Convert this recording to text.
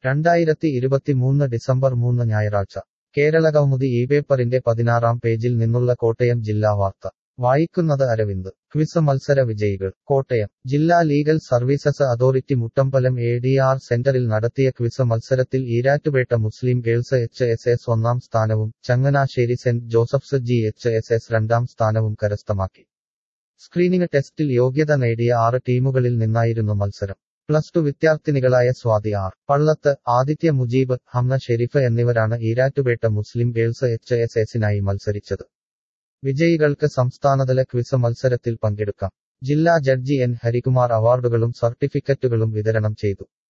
രണ്ടായിരത്തി ഇരുപത്തിമൂന്ന് ഡിസംബർ മൂന്ന് ഞായറാഴ്ച കേരളകൗമുദി ഈ പേപ്പറിന്റെ പതിനാറാം പേജിൽ നിന്നുള്ള കോട്ടയം ജില്ലാ വാർത്ത വായിക്കുന്നത് അരവിന്ദ് ക്വിസ് മത്സര വിജയികൾ കോട്ടയം ജില്ലാ legal services authority Muttambalam A D R സെന്ററിൽ നടത്തിയ ക്വിസ് മത്സരത്തിൽ Erattupetta Muslim girls H S S ഒന്നാം സ്ഥാനവും Changanassery saint Joseph's G H S S രണ്ടാം സ്ഥാനവും കരസ്ഥമാക്കി സ്ക്രീനിംഗ് ടെസ്റ്റിൽ യോഗ്യത നേടിയ ആറ് ടീമുകളിൽ നിന്നായിരുന്നു മത്സരം പ്ലസ് ടു വിദ്യാർത്ഥിനികളായ സ്വാതി ആർ പള്ളത്ത് ആദിത്യ മുജീബ് ഹംന ഷെരീഫ് എന്നിവരാണ് Erattupetta Muslim girls H S എസിനായി മത്സരിച്ചത് വിജയികൾക്ക് സംസ്ഥാനതല ക്വിസ് മത്സരത്തിൽ പങ്കെടുക്കാം ജില്ലാ ജഡ്ജി എൻ ഹരികുമാർ അവാർഡുകളും സർട്ടിഫിക്കറ്റുകളും വിതരണം ചെയ്തു